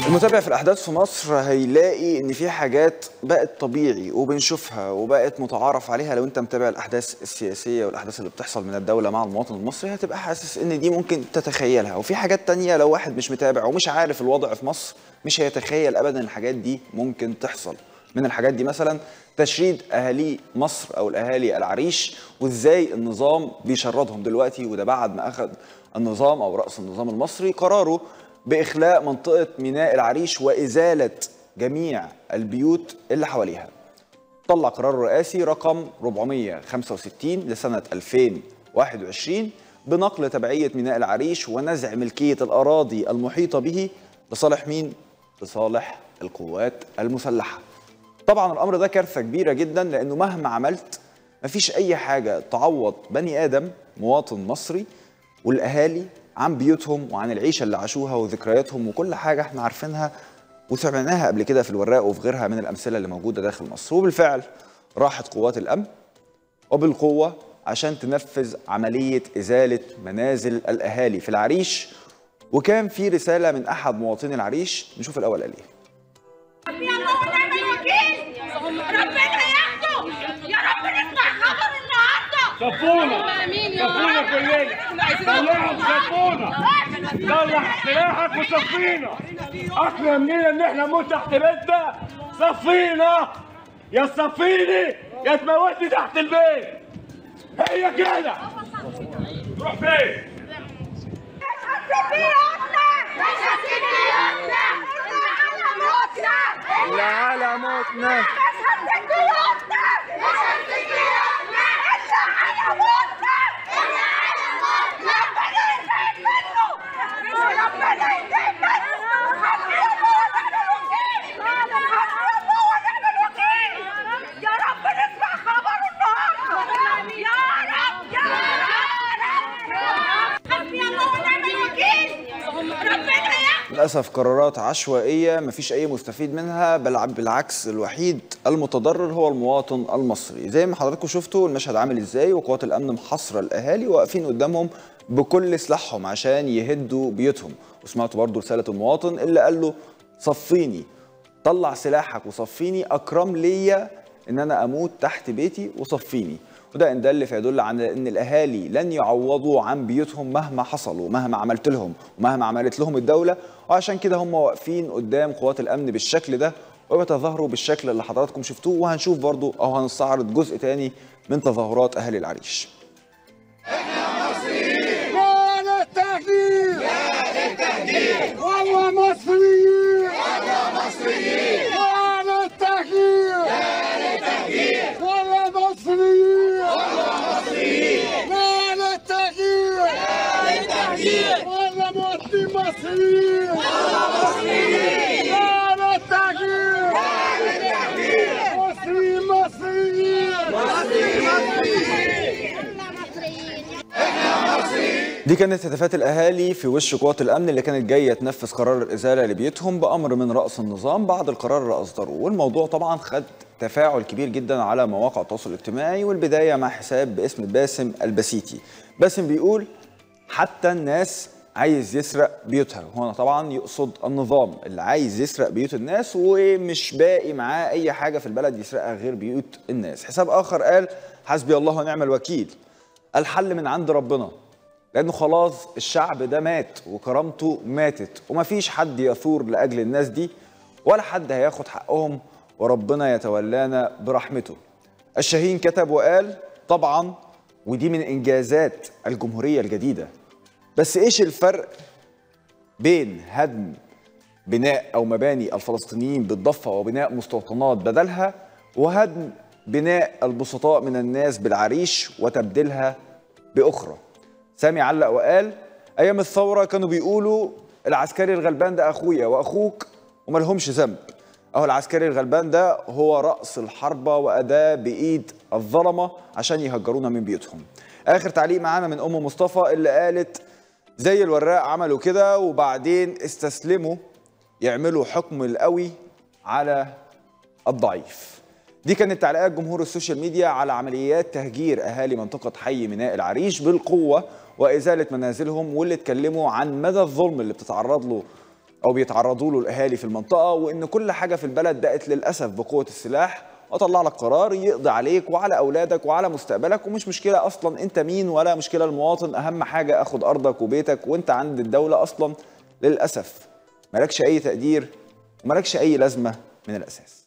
المتابع في الاحداث في مصر هيلاقي ان في حاجات بقت طبيعي وبنشوفها وبقت متعارف عليها لو انت متابع الاحداث السياسيه والاحداث اللي بتحصل من الدوله مع المواطن المصري هتبقى حاسس ان دي ممكن تتخيلها وفي حاجات تانية لو واحد مش متابع ومش عارف الوضع في مصر مش هيتخيل ابدا الحاجات دي ممكن تحصل من الحاجات دي مثلا تشريد اهالي مصر او الاهالي العريش وازاي النظام بيشردهم دلوقتي وده بعد ما اخذ النظام او راس النظام المصري قراره باخلاء منطقه ميناء العريش وازاله جميع البيوت اللي حواليها. طلع قرار رئاسي رقم 465 لسنه 2021 بنقل تبعيه ميناء العريش ونزع ملكيه الاراضي المحيطه به لصالح مين؟ لصالح القوات المسلحه. طبعا الامر ده كارثه كبيره جدا لانه مهما عملت مفيش اي حاجه تعوض بني ادم مواطن مصري والاهالي عن بيوتهم وعن العيشه اللي عاشوها وذكرياتهم وكل حاجه احنا عارفينها وسمعناها قبل كده في الوراق وفي غيرها من الامثله اللي موجوده داخل مصر وبالفعل راحت قوات الامن وبالقوه عشان تنفذ عمليه ازاله منازل الاهالي في العريش وكان في رساله من احد مواطني العريش نشوف الاول قال ايه يا الله ونعم الوكيل ربنا ياخده يا رب نسمع خبر النهارده صفونا امين يا صفونا رب كلنا طلعهم صفونا طلع سلاحك وصفينا احنا منينا ان احنا نموت تحت بيتنا صفينا يا تصفيني يا تموتني تحت البيت هي كده روح فين لا على موتنا يا رب نسمع خبر النهارده يا رب يا رب يا رب حسبي الله ونعم الوكيل ربنا ياخد للأسف قرارات عشوائية مفيش أي مستفيد منها بل بالعكس الوحيد المتضرر هو المواطن المصري زي ما حضراتكم شفتوا المشهد عامل إزاي وقوات الأمن محاصرة الأهالي واقفين قدامهم بكل سلاحهم عشان يهدوا بيوتهم وسمعتوا برضو رسالة المواطن اللي قال له صفيني طلع سلاحك وصفيني أكرم ليا إن أنا أموت تحت بيتي وصفيني وده إن دل فيدل على ان الاهالي لن يعوضوا عن بيوتهم مهما حصل ومهما عملت لهم ومهما عملت لهم الدوله وعشان كده هم واقفين قدام قوات الامن بالشكل ده وبيتظاهروا بالشكل اللي حضراتكم شفتوه وهنشوف برضو او هنستعرض جزء تاني من تظاهرات اهالي العريش لا للتهديد لا للتهديد والله مصريين والله مصريين لا للتهديد لا للتهديد والله مصريين والله مصريين لا للتهديد لا للتهديد والله مصري مصريين والله مصريين لا للتهديد لا للتهديد مصري مصريين مصري مصريين دي كانت هتافات الاهالي في وش قوات الامن اللي كانت جايه تنفذ قرار الازاله لبيوتهم بامر من راس النظام بعد القرار اللي اصدروه والموضوع طبعا خد تفاعل كبير جدا على مواقع التواصل الاجتماعي والبدايه مع حساب باسم باسم البسيتي باسم بيقول حتى الناس عايز يسرق بيوتها هنا طبعا يقصد النظام اللي عايز يسرق بيوت الناس ومش باقي معاه اي حاجه في البلد يسرقها غير بيوت الناس حساب اخر قال حسبي الله ونعم الوكيل الحل من عند ربنا لانه خلاص الشعب ده مات وكرامته ماتت ومفيش حد يثور لاجل الناس دي ولا حد هياخد حقهم وربنا يتولانا برحمته الشاهين كتب وقال طبعا ودي من انجازات الجمهوريه الجديده بس ايش الفرق بين هدم بناء او مباني الفلسطينيين بالضفه وبناء مستوطنات بدلها وهدم بناء البسطاء من الناس بالعريش وتبديلها باخرى سامي علق وقال ايام الثوره كانوا بيقولوا العسكري الغلبان ده اخويا واخوك وملهمش ذنب اهو العسكري الغلبان ده هو راس الحربه واداه بايد الظلمه عشان يهجرونا من بيوتهم اخر تعليق معانا من ام مصطفى اللي قالت زي الوراق عملوا كده وبعدين استسلموا يعملوا حكم القوي على الضعيف دي كانت تعليقات جمهور السوشيال ميديا على عمليات تهجير اهالي منطقه حي ميناء العريش بالقوه وازاله منازلهم واللي اتكلموا عن مدى الظلم اللي بتتعرض له او بيتعرضوا له الاهالي في المنطقه وان كل حاجه في البلد بقت للاسف بقوه السلاح واطلع لك قرار يقضي عليك وعلى اولادك وعلى مستقبلك ومش مشكله اصلا انت مين ولا مشكله المواطن اهم حاجه اخد ارضك وبيتك وانت عند الدوله اصلا للاسف مالكش اي تقدير ومالكش اي لازمه من الاساس